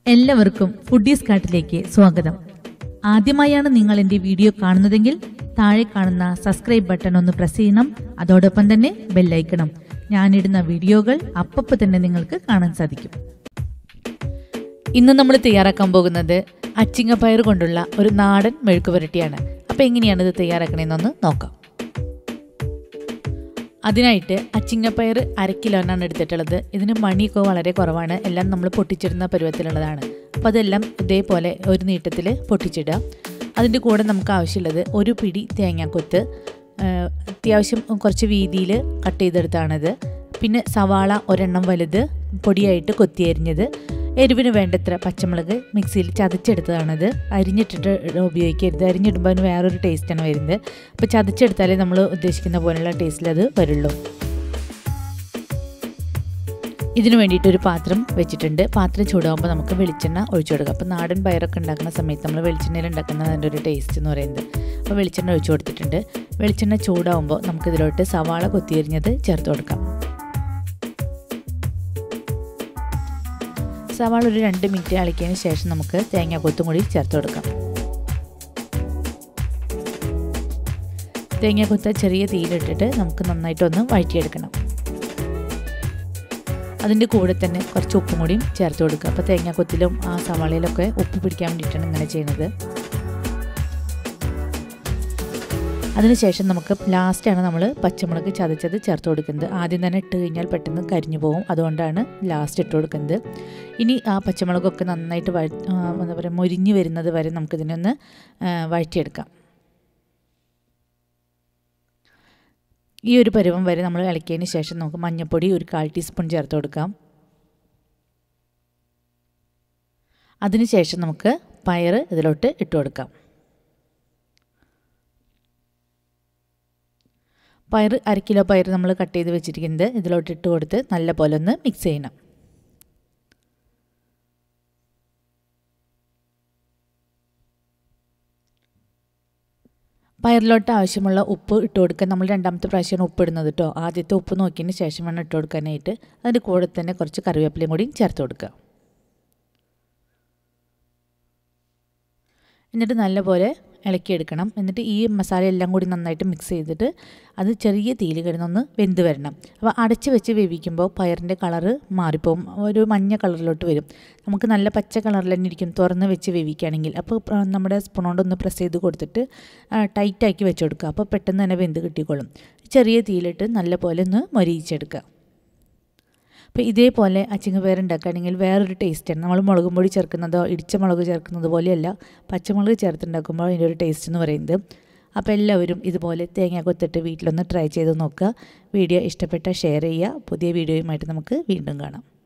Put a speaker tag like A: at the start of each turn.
A: എല്ലാവർക്കും ഫുഡീസ് കാട്ടിലേക്ക് സ്വാഗതം ആദ്യമായാണ് നിങ്ങൾ എന്റെ വീഡിയോ കാണുന്നതെങ്കിൽ താഴെ കാണുന്ന സബ്സ്ക്രൈബ് ബട്ടൺ ഒന്ന് പ്രസ് ചെയ്യണം അതോടൊപ്പം തന്നെ ബെല്ലൈക്കണം ഞാനിടുന്ന വീഡിയോകൾ അപ്പപ്പോൾ തന്നെ നിങ്ങൾക്ക് കാണാൻ സാധിക്കും ഇന്ന് നമ്മൾ തയ്യാറാക്കാൻ പോകുന്നത് അച്ചിങ്ങപ്പയർ കൊണ്ടുള്ള ഒരു നാടൻ മെഴുക്ക് പുരട്ടിയാണ് അപ്പോൾ എങ്ങനെയാണ് ഇത് തയ്യാറാക്കണമെന്നൊന്ന് നോക്കാം അതിനായിട്ട് അച്ചിങ്ങപ്പയർ അര കിലോനാണ് എടുത്തിട്ടുള്ളത് ഇതിന് മണിയൊക്കെ വളരെ കുറവാണ് എല്ലാം നമ്മൾ പൊട്ടിച്ചിടുന്ന പരുവത്തിലുള്ളതാണ് അപ്പോൾ അതെല്ലാം ഇതേപോലെ ഒരു നീട്ടത്തിൽ പൊട്ടിച്ചിടുക അതിൻ്റെ കൂടെ നമുക്ക് ആവശ്യമുള്ളത് ഒരു പിടി തേങ്ങാക്കൊത്ത് ആ, അത്യാവശ്യം കുറച്ച് വീതിയിൽ കട്ട് ചെയ്തെടുത്താണിത് പിന്നെ സവാള ഒരെണ്ണം വലുത് പൊടിയായിട്ട് കൊത്തിയരിഞ്ഞത് എരിവിന് വേണ്ടത്ര പച്ചമുളക് മിക്സിയിൽ ചതച്ചെടുത്തതാണത് അരിഞ്ഞിട്ടിട്ട് ഉപയോഗിക്കരുത് അരിഞ്ഞിടുമ്പോൾ അതിന് വേറൊരു ടേസ്റ്റാണ് വരുന്നത് അപ്പോൾ ചതച്ചെടുത്താലേ നമ്മൾ ഉദ്ദേശിക്കുന്ന പോലുള്ള ടേസ്റ്റിൽ അത് വരുള്ളൂ ഇതിനു വേണ്ടിയിട്ട് ഒരു പാത്രം വെച്ചിട്ടുണ്ട് പാത്രം ചൂടാകുമ്പോൾ നമുക്ക് വെളിച്ചെണ്ണ ഒഴിച്ചു കൊടുക്കാം അപ്പോൾ നാടൻ പയറൊക്കെ ഉണ്ടാക്കുന്ന സമയത്ത് നമ്മൾ വെളിച്ചെണ്ണയിൽ ഉണ്ടാക്കുന്നതിൻ്റെ ഒരു ടേസ്റ്റ് എന്ന് പറയുന്നത് അപ്പോൾ വെളിച്ചെണ്ണ ഒഴിച്ചു കൊടുത്തിട്ടുണ്ട് വെളിച്ചെണ്ണ ചൂടാകുമ്പോൾ നമുക്കിതിലോട്ട് സവാള കൊത്തിയരിഞ്ഞത് ചേർത്ത് കൊടുക്കാം സവാള ഒരു രണ്ട് മിനിറ്റ് അളിക്കതിന് ശേഷം നമുക്ക് തേങ്ങ കൊത്തും കൂടി ചേർത്ത് കൊടുക്കാം തേങ്ങ കൊത്ത ചെറിയ തീയിലിട്ടിട്ട് നമുക്ക് നന്നായിട്ടൊന്ന് വഴറ്റിയെടുക്കണം അതിൻ്റെ കൂടെ തന്നെ കുറച്ച് ഉപ്പും കൂടിയും ചേർത്ത് കൊടുക്കുക അപ്പോൾ തേങ്ങാക്കൊത്തിലും ആ സവാളയിലൊക്കെ ഉപ്പ് പിടിക്കാൻ വേണ്ടിയിട്ടാണ് ഇങ്ങനെ ചെയ്യുന്നത് അതിനുശേഷം നമുക്ക് ലാസ്റ്റാണ് നമ്മൾ പച്ചമുളക് ചതച്ചത് ചേർത്ത് കൊടുക്കുന്നത് ആദ്യം തന്നെ ഇട്ട് കഴിഞ്ഞാൽ പെട്ടെന്ന് കരിഞ്ഞു പോകും അതുകൊണ്ടാണ് ലാസ്റ്റ് ഇട്ട് കൊടുക്കുന്നത് ഇനി ആ പച്ചമുളകൊക്കെ നന്നായിട്ട് വഴ ആ, എന്താ പറയുക മൊരിഞ്ഞ് വരുന്നത് വരെ നമുക്കിതിനൊന്ന് ആ, വഴറ്റിയെടുക്കാം ഈ ഒരു പരുവം വരെ നമ്മൾ ഇളക്കിയതിന് ശേഷം നമുക്ക് മഞ്ഞൾപ്പൊടി ഒരു കാൽ ടീസ്പൂൺ ചേർത്ത് കൊടുക്കാം അതിനുശേഷം നമുക്ക് പയർ ഇതിലോട്ട് ഇട്ട് കൊടുക്കാം പയർ അര കിലോ പയർ നമ്മൾ കട്ട് ചെയ്ത് വെച്ചിരിക്കുന്നത് ഇതിലോട്ട് ഇട്ട് കൊടുത്ത് നല്ല പോലെ ഒന്ന് മിക്സ് ചെയ്യണം പയറിലോട്ട് ആവശ്യമുള്ള ഉപ്പ് ഇട്ട് കൊടുക്കാൻ നമ്മൾ രണ്ടാമത്തെ പ്രാവശ്യമാണ് ഉപ്പ് ഇടുന്നത് കേട്ടോ ആദ്യത്തെ ഉപ്പ് നോക്കിയതിന് ശേഷം വേണം ഇട്ട് കൊടുക്കാനായിട്ട് അതിൻ്റെ കൂടെ തന്നെ കുറച്ച് കറിവേപ്പിലയും കൂടി ചേർത്ത് കൊടുക്കുക എന്നിട്ട് നല്ലപോലെ ഇളക്കിയെടുക്കണം എന്നിട്ട് ഈ മസാല എല്ലാം കൂടി നന്നായിട്ട് മിക്സ് ചെയ്തിട്ട് അത് ചെറിയ തീയിൽ കിടന്നൊന്ന് വെന്ത് വരണം അപ്പോൾ അടച്ച് വെച്ച് വേവിക്കുമ്പോൾ പയറിൻ്റെ കളറ് മാറിപ്പോവും ഒരു മഞ്ഞ കളറിലോട്ട് വരും നമുക്ക് നല്ല പച്ച കളറിൽ തന്നെ ഇരിക്കും തുറന്ന് വെച്ച് വേവിക്കുകയാണെങ്കിൽ അപ്പോൾ പ്ര- നമ്മുടെ സ്പൂൺ കൊണ്ടൊന്ന് പ്രസ് ചെയ്ത് കൊടുത്തിട്ട് ടൈറ്റാക്കി വെച്ച് കൊടുക്കുക അപ്പോൾ പെട്ടെന്ന് തന്നെ വെന്ത് കിട്ടിക്കോളും ചെറിയ തീയിലിട്ട് നല്ല പോലെ ഒന്ന് മൊരിയിച്ചെടുക്കുക അപ്പോൾ ഇതേപോലെ അച്ചിങ്ങപ്പയർ ഉണ്ടാക്കുകയാണെങ്കിൽ വേറൊരു ടേസ്റ്റാണ് നമ്മൾ മുളകും പൊടി ചേർക്കുന്നതോ ഇടിച്ച മുളക് ചേർക്കുന്നത് പോലെയല്ല പച്ചമുളക് ചേർത്തുണ്ടാക്കുമ്പോൾ അതിൻ്റെ ഒരു ടേസ്റ്റ് എന്ന് പറയുന്നത് അപ്പോൾ എല്ലാവരും ഇതുപോലെ തേങ്ങ കൊത്തിട്ട് വീട്ടിലൊന്ന് ട്രൈ ചെയ്ത് നോക്കുക വീഡിയോ ഇഷ്ടപ്പെട്ട ഷെയർ ചെയ്യുക പുതിയ വീഡിയോയുമായിട്ട് നമുക്ക് വീണ്ടും കാണാം